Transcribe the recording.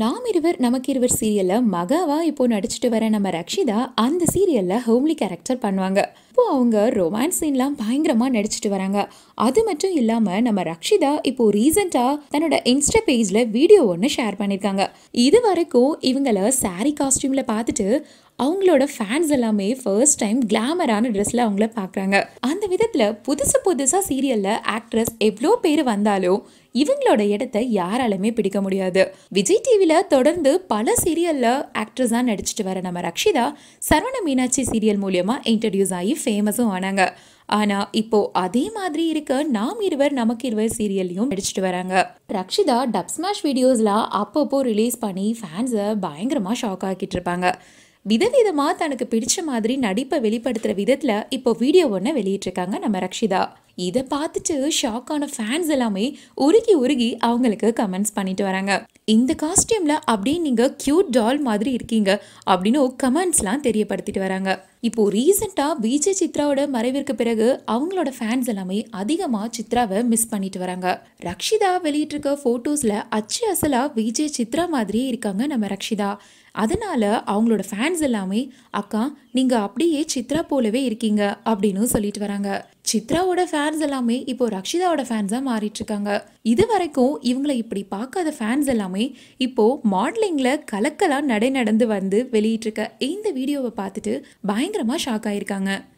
நாம் இருவர் நமக்கு இருவர் சீரியல்ல மகாவா இப்போ நடிச்சிட்டு வர நம்ம ரக்ஷிதா அந்த சீரியல்ல ஹோம்லி கேரக்டர் பண்ணுவாங்க இப்போ அவங்க ரொமான்ஸ் சீன்லாம் பயங்கரமா நடிச்சிட்டு வராங்க அது மட்டும் இல்லாம நம்ம ரக்ஷிதா இப்போ ரீசெண்டா தன்னோட இன்ஸ்டா பேஜ்ல வீடியோ ஒன்று ஷேர் பண்ணியிருக்காங்க இது வரைக்கும் இவங்கள சாரி காஸ்டியூம்ல பார்த்துட்டு அவங்களோட ஃபேன்ஸ் எல்லாமே ஃபர்ஸ்ட் டைம் கிளாமரான ட்ரெஸ்ல அவங்கள பார்க்குறாங்க அந்த விதத்தில் புதுசு புதுசாக சீரியலில் ஆக்ட்ரஸ் எவ்வளோ பேர் வந்தாலும் இவங்களோட இடத்த யாராலுமே பிடிக்க முடியாது விஜய் டிவியில் தொடர்ந்து பல சீரியலில் ஆக்ட்ரஸாக நடிச்சிட்டு வர நம்ம ரக்ஷிதா சரவண மீனாட்சி சீரியல் மூலியமாக இன்ட்ரடியூஸ் ஆகி ஃபேமஸும் ஆனாங்க ஆனால் இப்போ அதே மாதிரி இருக்க நாம் இருவர் நமக்கு இருவர் சீரியல்லையும் நடிச்சிட்டு வராங்க ரக்ஷிதா டப் ஸ்மாஷ் வீடியோஸ்லாம் அப்பப்போ ரிலீஸ் பண்ணி ஃபேன்ஸை பயங்கரமாக ஷாக் ஆக்கிட்டு இருப்பாங்க விதவிதமாக தனக்கு பிடிச்ச மாதிரி நடிப்பை வெளிப்படுத்துகிற விதத்தில் இப்போ வீடியோ ஒன்று வெளியிட்டிருக்காங்க நம்ம ரக்ஷிதா இதை பார்த்துட்டு ஷாக்கான ஃபேன்ஸ் எல்லாமே உருகி உருகி அவங்களுக்கு கமெண்ட்ஸ் பண்ணிட்டு வராங்க இந்த காஸ்டியூமில் அப்படியே நீங்கள் க்யூட் டால் மாதிரி இருக்கீங்க அப்படின்னு கமெண்ட்ஸ்லாம் தெரியப்படுத்திட்டு வராங்க இப்போ ரீசெண்டாக விஜய் சித்ராவோட மறைவிற்கு பிறகு அவங்களோட ஃபேன்ஸ் எல்லாமே அதிகமாக சித்ராவை மிஸ் பண்ணிட்டு வராங்க ரக்ஷிதா வெளியிட்டிருக்க ஃபோட்டோஸில் அச்சு அசலாக விஜய் சித்ரா மாதிரியே இருக்காங்க நம்ம ரக்ஷிதா அதனால அவங்களோட ஃபேன்ஸ் எல்லாமே அக்கா நீங்க அப்படியே சித்ரா போலவே இருக்கீங்க அப்படின்னு சொல்லிட்டு வராங்க சித்ராவோட ஃபேன்ஸ் எல்லாமே இப்போ ரக்ஷிதாவோட ஃபேன்ஸா மாறிட்டு இருக்காங்க இது வரைக்கும் இவங்களை இப்படி பார்க்காத ஃபேன்ஸ் எல்லாமே இப்போ மாடலிங்ல கலக்கலா நடை நடந்து வந்து வெளியிட்டிருக்க இந்த வீடியோவை பார்த்துட்டு பயங்கரமா ஷாக் ஆயிருக்காங்க